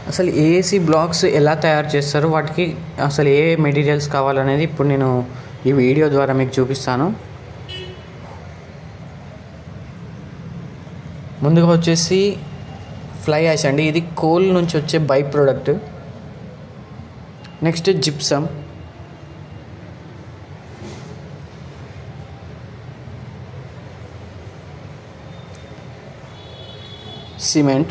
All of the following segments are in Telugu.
అసలు ఏసీ బ్లాక్స్ ఎలా తయారు చేస్తారు వాటికి అసలు ఏ మెటీరియల్స్ కావాలనేది ఇప్పుడు నేను ఈ వీడియో ద్వారా మీకు చూపిస్తాను ముందుగా వచ్చేసి ఫ్లై యాష్ అండి ఇది కోల్ నుంచి వచ్చే byproduct next gypsum cement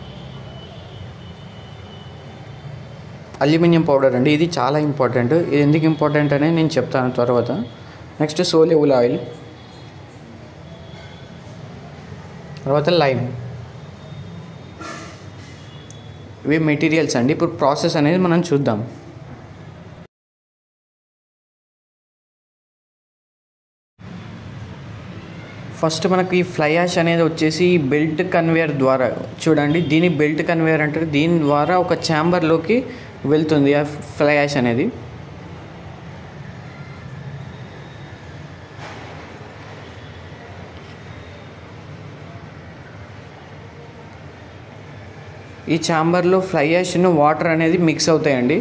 aluminium powder అండి ఇది చాలా ఇంపార్టెంట్ ఇది ఎందుకు ఇంపార్టెంట్ అనేది నేను చెప్తాను తర్వాత నెక్స్ట్ సోలియబుల్ ఆయిల్ తర్వాత లైమ్ ఇవి మెటీరియల్స్ అండి ఇప్పుడు ప్రాసెస్ అనేది మనం చూద్దాం ఫస్ట్ మనకి ఫ్లై యాష్ అనేది వచ్చేసి బెల్ట్ కన్వేయర్ ద్వారా చూడండి దీని బెల్ట్ కన్వేయర్ అంటారు దీని ద్వారా ఒక ఛాంబర్లోకి వెళ్తుంది ఆ ఫ్లై యాష్ అనేది ఈ ఛాంబర్లో ఫ్లై యాష్ను వాటర్ అనేది మిక్స్ అవుతాయండి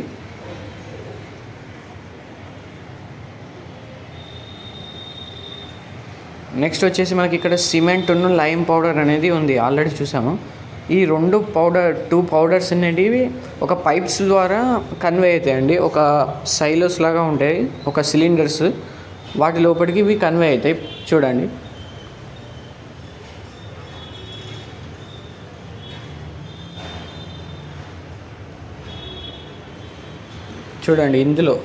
నెక్స్ట్ వచ్చేసి మనకి ఇక్కడ సిమెంట్ ఉన్న లైమ్ పౌడర్ అనేది ఉంది ఆల్రెడీ చూసాము ఈ రెండు పౌడర్ టూ పౌడర్స్ అనేటివి ఒక పైప్స్ ద్వారా కన్వే అవుతాయండి ఒక సైలోస్ లాగా ఉంటాయి ఒక సిలిండర్స్ వాటి లోపలికి ఇవి కన్వే అవుతాయి చూడండి చూడండి ఇందులో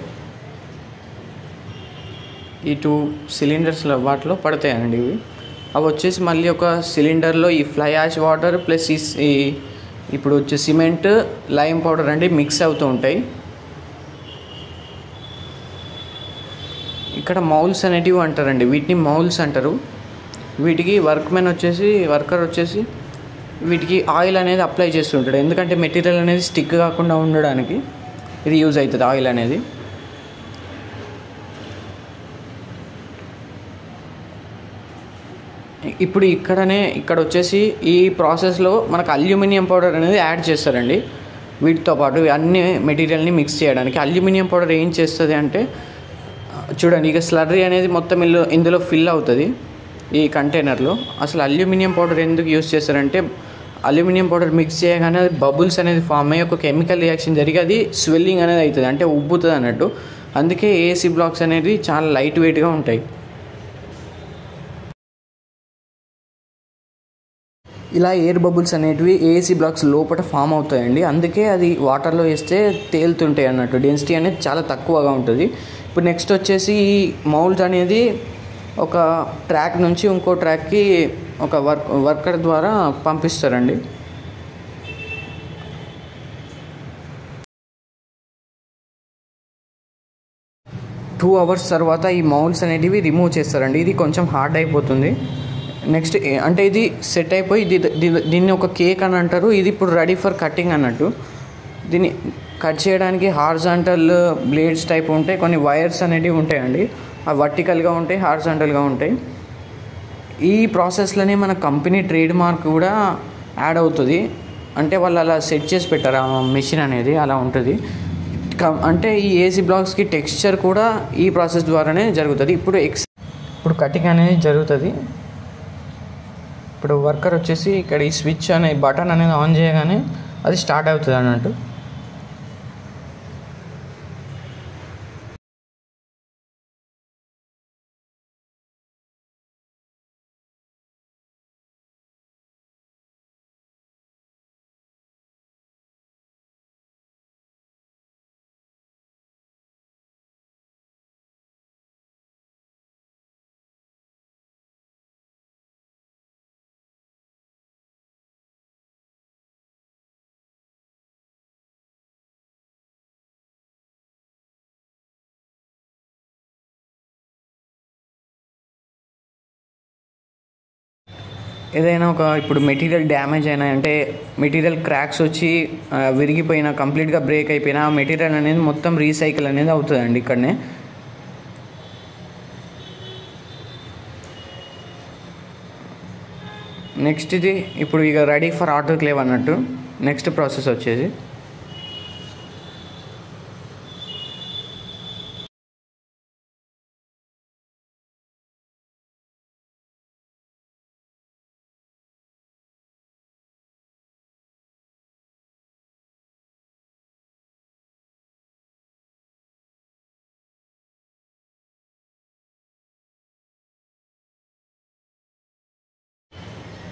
ఈ టూ సిలిండర్స్ వాటిలో పడతాయండి ఇవి అవి వచ్చేసి మళ్ళీ ఒక సిలిండర్లో ఈ ఫ్లై యాష్ వాటర్ ప్లస్ ఈ ఇప్పుడు వచ్చే సిమెంట్ లైమ్ పౌడర్ అండి మిక్స్ అవుతూ ఉంటాయి ఇక్కడ మౌల్స్ అనేటివి అంటారండి వీటిని మౌల్స్ అంటారు వీటికి వర్క్మెన్ వచ్చేసి వర్కర్ వచ్చేసి వీటికి ఆయిల్ అనేది అప్లై చేస్తుంటాడు ఎందుకంటే మెటీరియల్ అనేది స్టిక్ కాకుండా ఉండడానికి ఇది యూజ్ అవుతుంది ఆయిల్ అనేది ఇప్పుడు ఇక్కడనే ఇక్కడ వచ్చేసి ఈ ప్రాసెస్లో మనకు అల్యూమినియం పౌడర్ అనేది యాడ్ చేస్తారండి వీటితో పాటు అన్ని మెటీరియల్ని మిక్స్ చేయడానికి అల్యూమినియం పౌడర్ ఏం చేస్తుంది అంటే చూడండి ఇక స్లర్రీ అనేది మొత్తం ఇందులో ఇందులో ఫిల్ అవుతుంది ఈ కంటైనర్లో అసలు అల్యూమినియం పౌడర్ ఎందుకు యూస్ చేస్తారంటే అల్యూమినియం పౌడర్ మిక్స్ చేయగానే అది బబుల్స్ అనేది ఫామ్ అయ్యి ఒక కెమికల్ రియాక్షన్ జరిగి అది స్వెల్లింగ్ అనేది అవుతుంది అంటే ఉబ్బుతుంది అన్నట్టు అందుకే ఏసీ బ్లాక్స్ అనేవి చాలా లైట్ వెయిట్గా ఉంటాయి ఇలా ఎయిర్ బబుల్స్ అనేటివి ఏసీ బ్లాక్స్ లోపల ఫామ్ అవుతాయండి అందుకే అది వాటర్లో వేస్తే తేలుతుంటాయి అన్నట్టు డెన్సిటీ అనేది చాలా తక్కువగా ఉంటుంది ఇప్పుడు నెక్స్ట్ వచ్చేసి ఈ మౌల్డ్ అనేది ఒక ట్రాక్ నుంచి ఇంకో ట్రాక్కి ఒక వర్క్ వర్కర్ ద్వారా పంపిస్తారండి టూ అవర్స్ తర్వాత ఈ మౌల్స్ అనేటివి రిమూవ్ చేస్తారండి ఇది కొంచెం హార్డ్ అయిపోతుంది నెక్స్ట్ అంటే ఇది సెట్ అయిపోయి దీన్ని ఒక కేక్ అని అంటారు ఇది ఇప్పుడు రెడీ ఫర్ కటింగ్ అన్నట్టు దీన్ని కట్ చేయడానికి హార్జాంటల్ బ్లేడ్స్ టైప్ ఉంటాయి కొన్ని వైర్స్ అనేటివి ఉంటాయండి అవి వర్టికల్గా ఉంటాయి హార్జాంటల్గా ఉంటాయి ఈ ప్రాసెస్లోనే మన కంపెనీ ట్రేడ్ మార్క్ కూడా యాడ్ అవుతుంది అంటే వాళ్ళు అలా సెట్ చేసి పెట్టారు ఆ మెషిన్ అనేది అలా ఉంటుంది అంటే ఈ ఏసీ బ్లాక్స్కి టెక్స్చర్ కూడా ఈ ప్రాసెస్ ద్వారానే జరుగుతుంది ఇప్పుడు ఎక్స్ ఇప్పుడు కటింగ్ అనేది జరుగుతుంది ఇప్పుడు వర్కర్ వచ్చేసి ఇక్కడ ఈ స్విచ్ అనే బటన్ అనేది ఆన్ చేయగానే అది స్టార్ట్ అవుతుంది అన్నట్టు ఏదైనా ఒక ఇప్పుడు మెటీరియల్ డ్యామేజ్ అయినా అంటే మెటీరియల్ క్రాక్స్ వచ్చి ఆ, విరిగిపోయినా కంప్లీట్గా బ్రేక్ అయిపోయినా ఆ మెటీరియల్ అనేది మొత్తం రీసైకిల్ అనేది అవుతుందండి ఇక్కడనే నెక్స్ట్ ఇది ఇప్పుడు ఇక రెడీ ఫర్ ఆటో క్లేవ్ అన్నట్టు నెక్స్ట్ ప్రాసెస్ వచ్చేది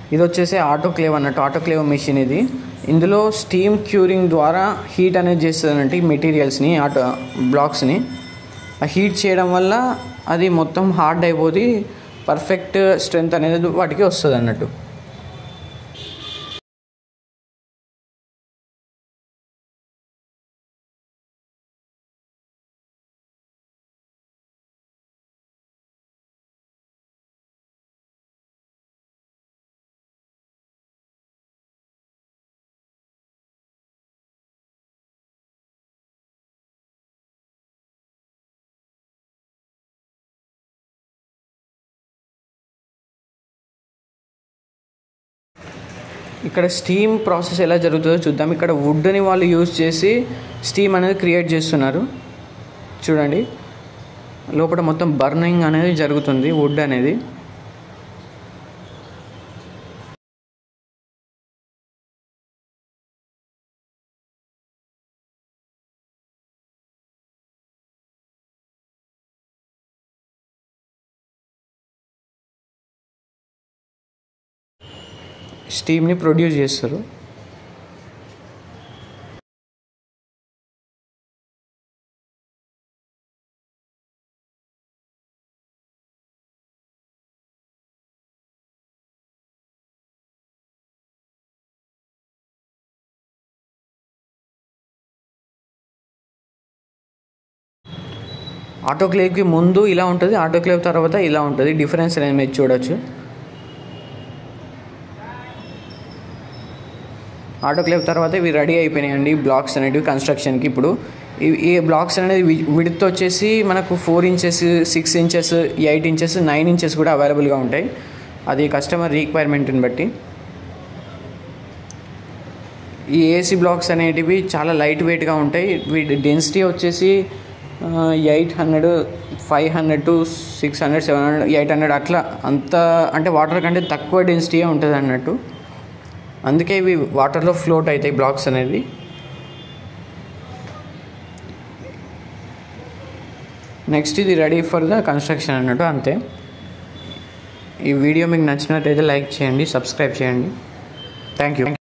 ఇది వచ్చేసి ఆటోక్లేవ్ అన్నట్టు ఆటోక్లేవ్ మెషిన్ ఇది ఇందులో స్టీమ్ క్యూరింగ్ ద్వారా హీట్ అనేది చేస్తుంది అన్నట్టు ఈ మెటీరియల్స్ని ఆటో బ్లాక్స్ని ఆ హీట్ చేయడం వల్ల అది మొత్తం హార్డ్ అయిపోయి పర్ఫెక్ట్ స్ట్రెంగ్త్ అనేది వాటికి వస్తుంది అన్నట్టు ఇక్కడ స్టీమ్ ప్రాసెస్ ఎలా జరుగుతుందో చూద్దాం ఇక్కడ వుడ్ని వాళ్ళు యూజ్ చేసి స్టీమ్ అనేది క్రియేట్ చేస్తున్నారు చూడండి లోపల మొత్తం బర్నింగ్ అనేది జరుగుతుంది వుడ్ అనేది స్టీమ్ని ప్రొడ్యూస్ చేస్తారు ఆటోక్లేవ్కి ముందు ఇలా ఉంటుంది ఆటోక్లేవ్ తర్వాత ఇలా ఉంటుంది డిఫరెన్స్ అనేది మీరు చూడొచ్చు ఆటోక్లేవ్ తర్వాత ఇవి రెడీ అయిపోయినాయండి బ్లాక్స్ అనేటివి కన్స్ట్రక్షన్కి ఇప్పుడు ఈ- ఈ బ్లాక్స్ అనేది విడిత్ వచ్చేసి మనకు four inches six inches eight inches nine inches కూడా అవైలబుల్గా ఉంటాయి అది కస్టమర్ రిక్వైర్మెంట్ని బట్టి ఈ ఏసీ బ్లాక్స్ అనేటివి చాలా లైట్ వెయిట్గా ఉంటాయి వీటి డెన్సిటీ వచ్చేసి eight hundred five hundred to six hundred seven hundred eight hundred అట్లా అంత అంటే వాటర్ కంటే తక్కువ డెన్సిటీయే ఉంటుంది అన్నట్టు అందుకే ఇవి వాటర్లో ఫ్లోట్ అవుతాయి బ్లాక్స్ అనేది నెక్స్ట్ ఇది రెడీ ఫర్ ద కన్స్ట్రక్షన్ అన్నట్టు అంతే ఈ వీడియో మీకు నచ్చినట్టయితే లైక్ చేయండి సబ్స్క్రైబ్ చేయండి థ్యాంక్ యూ